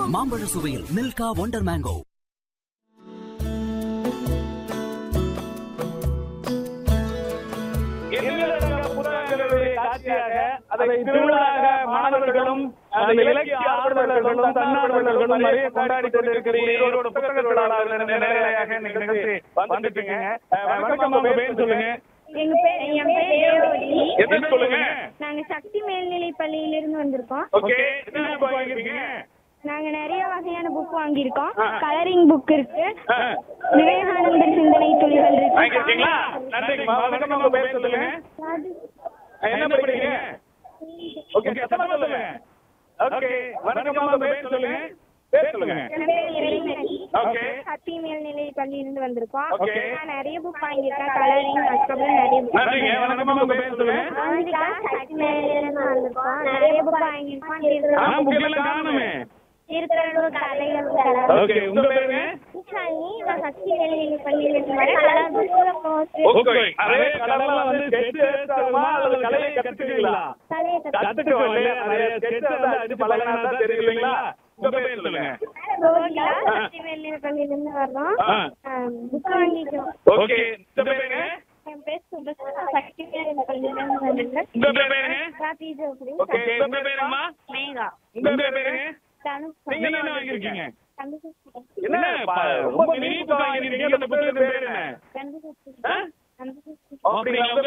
மாம்பழ சுவையில் Milka wonder mango எண்ணிலடங்கா புத்தகங்களுடைய காட்சியாக அதை திருவிழாக மாணவர்களும் அந்த இலக்கிய ஆர்வலர்களும் தன்னார்வலர்களும் நிறைய கொண்டாடி கொண்டிருக்கிற ஈரோடு புத்தக தொழிலாளர்கள் நிலையாக இன்னைக்கு நிகழ்ச்சி வந்துட்டுங்க அஹ் வணக்கம் உங்க பேர் சொல்லுங்க எங்க பேர் என் பேர் தேவவதி எதுன்னு சொல்லுங்க நாங்க சக்தி மேல்நிலை பள்ளியிலிருந்து வந்திருக்கோம் ஓகே என்ன book வாங்கிருக்கீங்க நாங்க நிறைய வகையான புக் வாங்கியிருக்கோம் ஆ. கலரிங் புக் இருக்கு அஹ், விவேகானந்தர் சிந்தனை துளிகள் வாங்கிருக்கீங்களா இருக்கு நன்றிங்கம்மா வணக்கம் உங்க பேர் சொல்லுங்க அஹ், என்ன படிக்கிறீங்க ஓகே சத்தமா சொல்லுங்க ஓகே வணக்கம் உங்க பேர் சொல்லுங்க பேர் சொல்லுங்க என் பேர் இறைமதி. ஓகே சக்தி மேல்நிலை பள்ளியிலிருந்து வந்திருக்கோம் ஓகே. நான் நிறைய புக் வாங்கியிருக்கேன் கலரிங் அதுக்கப்புறம் நிறைய book. நன்றிங்க வணக்கம் உங்க பேர் சொல்லுங்க ஆந்திகா சக்தி மேல்நிலையிலிருந்து வந்திருக்கோம் நிறைய புக் வாங்கியிருக்கோம் திருக்குறள் ஆ புக் எல்லாம் காணுமே திருக்குறள் கதைகள் கலர் ஓகே உங்க பேருங்க நிஷாலினி, நான் சக்தி மேல்நிலை பள்ளியிலிருந்து வரேன் கலர் புக் போஸ்ட் ஓகே அதே கலர்ல வந்து ஸ்கெட்ச் எடுத்தாலுமா அல்லது கலையை கத்துக்கிறீங்களா கலையை கத்துட்டு வரல நிறைய ஸ்கெட்ச் வந்து அடிச்சு பழகினா தான் தெரியுங்களா உங்க பேர் சொல்லுங்க ரோகிலா சக்தி மேல்நிலை பள்ளியிலிருந்து வர்றோம் ஆ. புக் வாங்கிக்கிறோம் ஓகே உங்க பேருங்க என் பேர் சுபஸ்ரீ சக்தி மேல்நிலை பள்ளியிலிருந்து வந்திருக்கேன் உங்க பேருங்க ராபி ஜோப்ரி ஓகே உங்க பேருங்கம்மா மேகா உங்க பேருங்க தனு நீங்க என்ன வாங்கிருக்கீங்க கண்டு என்ன ப- ரொம்ப மினி புக் வாங்கிருக்கீங்க அந்த புத்தகத்து பேர் என்ன கண்டு ஆ? கண்டு அப்படிங்களா உங்க